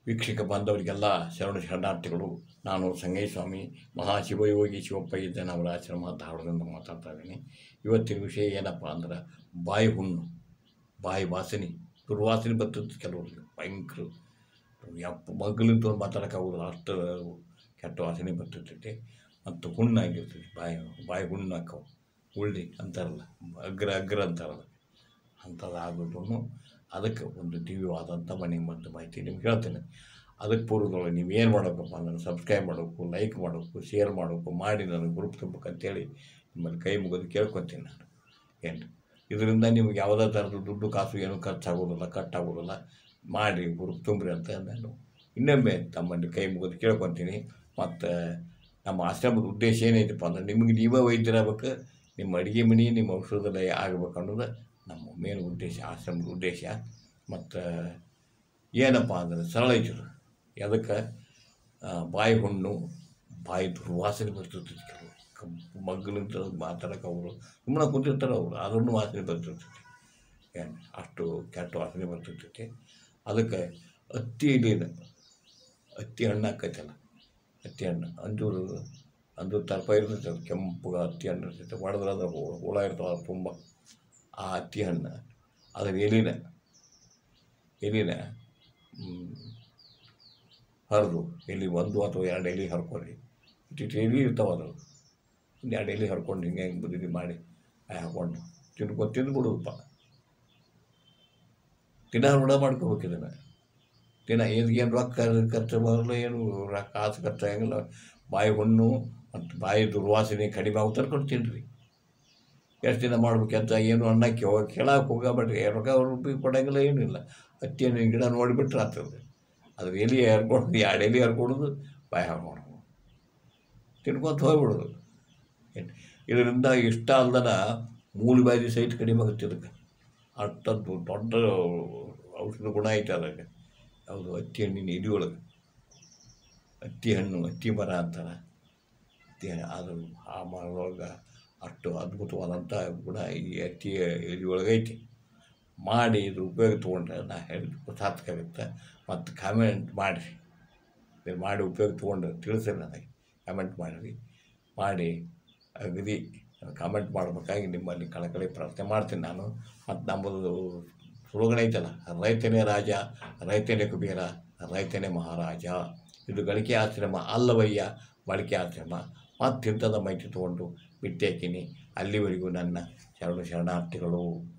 ವೀಕ್ಷಕ ಬಾಂಧವರಿಗೆಲ್ಲ ಶರಣ ಶರಣಾರ್ಥಿಗಳು ನಾನು ಸಂಗಯ್ಯಸ್ವಾಮಿ ಮಹಾಶಿವಯೋಗಿ ಶಿವಪ್ಪ ಇದ್ದನವರ ಆಶ್ರಮ ಧಾರವಾಡದಿಂದ ಮಾತಾಡ್ತಾ ಇದ್ದೀನಿ ಇವತ್ತಿನ ವಿಷಯ ಏನಪ್ಪ ಅಂದ್ರೆ ಬಾಯಿ ಹುಣ್ಣು ಬಾಯಿ ವಾಸನೆ ದುರ್ವಾಸನೆ ಬರ್ತದೆ ಕೆಲವ್ರಿಗೆ ಭಯಂಕರ ಯಪ್ಪ ಮಗ್ಲಿಂದ ಮಾತಾಡೋಕ್ಕಾಗೋದಿಲ್ಲ ಅಷ್ಟು ಕೆಟ್ಟ ವಾಸನೆ ಬರ್ತೈತಿ ಮತ್ತು ಹುಣ್ಣಾಗಿರ್ತೈತಿ ಬಾಯಿ ಬಾಯಿ ಹುಣ್ಣು ಹಾಕವು ಉಳ್ಳಿ ಅಂತಾರಲ್ಲ ಅಗ್ರ ಅಗ್ರ ಅಂತಾರಲ್ಲ ಅಂಥದ್ದು ಆಗೋದು ಅದಕ್ಕೆ ಒಂದು ದಿವ್ಯವಾದಂಥ ಮನೆ ಮತ್ತು ಮಾಹಿತಿ ನಿಮ್ಗೆ ಹೇಳ್ತೇನೆ ಅದಕ್ಕೆ ಪೂರ್ವದೊಳಗೆ ನೀವು ಏನು ಮಾಡಬೇಕಪ್ಪ ಅಂದ್ರೆ ಸಬ್ಸ್ಕ್ರೈಬ್ ಮಾಡಬೇಕು ಲೈಕ್ ಮಾಡಬೇಕು ಶೇರ್ ಮಾಡಬೇಕು ಮಾಡಿ ನನಗೆ ಗ್ರೂಪ್ ತುಂಬಬೇಕಂತೇಳಿ ನಿಮ್ಮಲ್ಲಿ ಕೈ ಮುಗಿದು ಕೇಳ್ಕೊತೀನಿ ನಾನು ಏನು ಇದರಿಂದ ನಿಮ್ಗೆ ಯಾವುದೇ ಥರದ ದುಡ್ಡು ಕಾಸು ಏನೂ ಖರ್ಚಾಗೋದಿಲ್ಲ ಕಟ್ಟಾಗೋದಿಲ್ಲ ಮಾಡಿ ಗ್ರೂಪ್ ತುಂಬ್ರಿ ಅಂತ ನಾನು ಇನ್ನೊಮ್ಮೆ ತಮ್ಮಲ್ಲಿ ಕೈ ಮುಗಿದು ಕೇಳ್ಕೊತೀನಿ ಮತ್ತು ನಮ್ಮ ಆಶ್ರಮದ ಉದ್ದೇಶ ಏನೈತಪ್ಪ ಅಂದ್ರೆ ನಿಮಗೆ ನೀವೇ ವೈದ್ಯರಾಗಬೇಕು ನಿಮ್ಮ ಅಡುಗೆ ಮನೆ ನಿಮ್ಮ ಔಷಧಾಲಯ ಆಗಬೇಕು ಅನ್ನೋದು ನಮ್ಮ ಮೇನ್ ಉದ್ದೇಶ ಆಶ್ರಮದ ಉದ್ದೇಶ ಮತ್ತು ಏನಪ್ಪ ಅಂದ್ರೆ ಸರಳ ಐತಿರು ಅದಕ್ಕೆ ಬಾಯಿ ಹುಣ್ಣು ಬಾಯಿ ದುರ್ವಾಸನೆ ಬರ್ತೈತಿ ಕೆಲವು ಕಬ್ಬು ಮಗ್ಗಲಿಂದ ಮಾತಾಡೋಕೆ ಅವರು ಸುಮ್ಮನೆ ಕುಂತಿರ್ತಾರೆ ಅವರು ಅದನ್ನು ವಾಸನೆ ಬರ್ತಿರ್ತೈತಿ ಏನು ಅಷ್ಟು ಕೆಟ್ಟ ವಾಸನೆ ಬರ್ತಿರ್ತೈತಿ ಅದಕ್ಕೆ ಹತ್ತಿ ಎಲೆನ ಹತ್ತಿ ಹಣ್ಣು ಹಾಕೈತಲ್ಲ ಹತ್ತಿ ಹಣ್ಣು ಅಂಜೂರು ಅಂಜೂರು ತರ್ಪ ಇರ್ತೈತೆ ಅದು ಕೆಂಪಗೆ ಹತ್ತಿ ಹಣ್ಣು ಇರ್ತೈತೆ ಹೊಡೆದ್ರೆ ಅದು ಹು- ಹುಳ ಇರ್ತಾವೆ ತುಂಬ ಆ ಹತ್ತಿ ಹಣ್ಣು ಅದರ ಎಲಿನ ಎಲಿನ ಹರಿದು ಎಲಿ ಒಂದು ಅಥವಾ ಎರಡು ಎಲೆ ಹರ್ಕೊರಿ ಇಟ್ಟಿಟ್ಟು ಎಲೆ ಇರ್ತಾವೆ ಅದ್ರ ಒಂದು ಎರಡು ಎಲೆ ಹರ್ಕೊಂಡು ಹಿಂಗೆ ಹಿಂಗೆ ಬದಿಗೆ ಮಾಡಿ ಆ ಹಾಕ್ಕೊಂಡು ತಿನ್ಕೊಂಡು ತಿಂದ್ಬಿಡೋದಪ್ಪ ದಿನ ರೂಢ ಮಾಡ್ಕೋಬೇಕು ಇದನ್ನು ದಿನ ಏನು ಏನು ರೊಕ್ಕ ಖರ್ಚು ಬರಲ್ಲ ಏನು ರೊಕ್ಕ ಕಾಸು ಖರ್ಚಾಗಂಗಿಲ್ಲ ಬಾಯಿ ಹುಣ್ಣು ಮತ್ತು ಬಾಯಿ ದುರ್ವಾಸನೆ ಕಡಿಮೆ ಆಗಿ ತರ್ಕೊಂಡು ತಿನ್ನಿರಿ ಎಷ್ಟು ದಿನ ಮಾಡ್ಬೇಕಂತ ಏನು ಅನ್ನಕ್ಕೆ ಹೋಗಿ ಕೇಳಕ್ಕೆ ಹೋಗಬೇಡ್ರಿ ರೊಕ್ಕ ರೂಪಾಯಿ ಕೊಡೋಂಗಿಲ್ಲ ಏನಿಲ್ಲ ಹತ್ತಿ ಹಣ್ಣಿನ ಗಿಡ ನೋಡಿಬಿಟ್ರೆ ಆಗ್ತದೆ ಅದ್ರ ಎಲೆ ಹರ್ಕೊಂಡು ಎರಡು ಎಲೆ ಹರ್ಕೊಡೋದು ಬಾಯಿ ಹಾಕೊಂಡು ತಿನ್ಕೊಂತ ಹೋಗ್ಬಿಡೋದು ಏನು ಇದರಿಂದ ಇಷ್ಟ ಅಲ್ದನ ಮೂಲಿಬಾಯಿ ಸಹಿತ ಕಡಿಮೆ ಆಗುತ್ತೆ ಇದಕ್ಕೆ ಅಷ್ಟದ್ದು ದೊಡ್ಡ ಔಷಧ ಗುಣ ಐತೆ ಅದಕ್ಕೆ ಯಾವುದು ಹತ್ತಿ ಹಣ್ಣಿನ ಎಲೆ ಒಳಗೆ ಹತ್ತಿ ಹಣ್ಣು ಹತ್ತಿ ಮರ ಅಂತಾರೆ ಹತ್ತಿ ಹಣ್ಣು ಅದು ಆ ಮರದೊಳಗೆ ಅಷ್ಟು ಅದ್ಭುತವಾದಂಥ ಗುಣ ಈ ಹತ್ತಿ ಎಲೆ ಒಳಗೆ ಐತಿ ಮಾಡಿ ಇದು ಉಪಯೋಗ ತೊಗೊಂಡ್ರೆ ನಾ ಹೇಳಿದ ಸಾರ್ಥಕ ಆಗುತ್ತೆ ಮತ್ತು ಕಾಮೆಂಟ್ ಮಾಡಿರಿ ಇದು ಮಾಡಿ ಉಪಯೋಗ ತೊಗೊಂಡ್ರೆ ತಿಳಿಸ್ರಿ ನನಗೆ ಕಾಮೆಂಟ್ ಮಾಡಿರಿ ಮಾಡಿ ಅಗದಿ ಕಾಮೆಂಟ್ ಮಾಡಬೇಕಾಗಿ ನಿಮ್ಮಲ್ಲಿ ಕಳಕಳಿ ಪ್ರಾರ್ಥನೆ ಮಾಡ್ತೀನಿ ನಾನು ಮತ್ತು ನಮ್ಮದು ಸ್ಲೋಗನ್ ಐತಲ್ಲ ರೈತನೇ ರಾಜ ರೈತನೇ ಕುಬೇರ ರೈತನೇ ಮಹಾರಾಜ ಇದು ಗಳಿಕೆ ಆಶ್ರಮ ಅಲ್ಲವಯ್ಯ ಬಳಕೆ ಆಶ್ರಮ ಮತ್ತು ಇಂಥದ ಮಾಹಿತಿ ತೊಗೊಂಡು ಬಿಟ್ಟು ಹಾಕೀನಿ ಅಲ್ಲಿವರೆಗೂ ನನ್ನ ಶರಣ ಶರಣಾರ್ಥಿಗಳು